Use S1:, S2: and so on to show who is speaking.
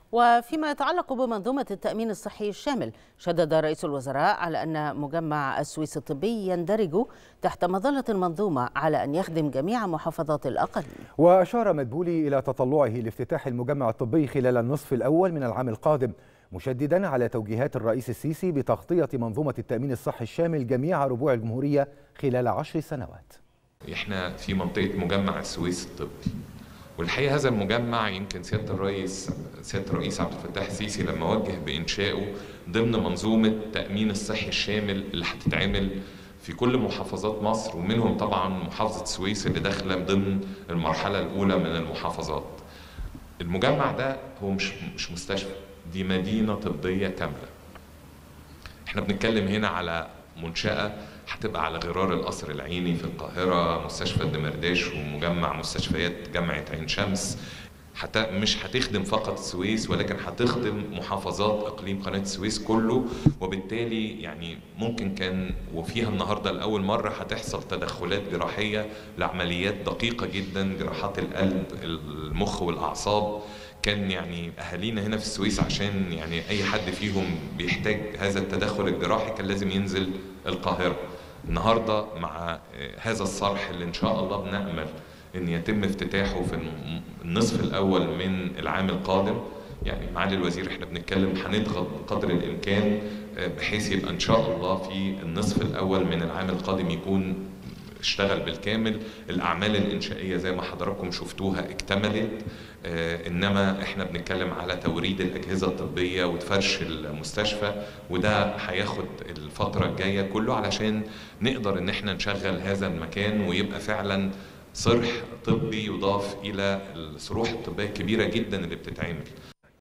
S1: وفيما يتعلق بمنظومة التأمين الصحي الشامل شدد رئيس الوزراء على أن مجمع السويس الطبي يندرج تحت مظلة المنظومة على أن يخدم جميع محافظات الأقاليم
S2: وأشار مدبولي إلى تطلعه لافتتاح المجمع الطبي خلال النصف الأول من العام القادم مشددا على توجيهات الرئيس السيسي بتغطية منظومة التأمين الصحي الشامل جميع ربوع الجمهورية خلال عشر سنوات
S3: احنا في منطقة مجمع السويس الطبي والحقيقه هذا المجمع يمكن سياده الرئيس سياده الرئيس عبد الفتاح السيسي لما وجه بانشائه ضمن منظومه التامين الصحي الشامل اللي هتتعمل في كل محافظات مصر ومنهم طبعا محافظه السويس اللي داخله ضمن المرحله الاولى من المحافظات. المجمع ده هو مش مش مستشفى دي مدينه طبيه كامله. احنا بنتكلم هنا على منشاه هتبقى على غرار القصر العيني في القاهرة مستشفى الدمرداش ومجمع مستشفيات جامعة عين شمس حت... مش هتخدم فقط السويس ولكن هتخدم محافظات اقليم قناه السويس كله وبالتالي يعني ممكن كان وفيها النهارده لاول مره هتحصل تدخلات جراحيه لعمليات دقيقه جدا جراحات القلب المخ والاعصاب كان يعني اهالينا هنا في السويس عشان يعني اي حد فيهم بيحتاج هذا التدخل الجراحي كان لازم ينزل القاهره النهارده مع هذا الصرح اللي ان شاء الله بنامل ان يتم افتتاحه في النصف الاول من العام القادم يعني معالي الوزير احنا بنتكلم هنضغط بقدر الامكان بحيث يبقى ان شاء الله في النصف الاول من العام القادم يكون اشتغل بالكامل الاعمال الانشائيه زي ما حضراتكم شفتوها اكتملت آه انما احنا بنتكلم على توريد الاجهزه الطبيه وفرش المستشفى وده هياخد الفتره الجايه كله علشان نقدر ان احنا نشغل هذا المكان ويبقى فعلا صرح طبي يضاف الى الصروح الطبيه الكبيره جدا اللي بتتعمل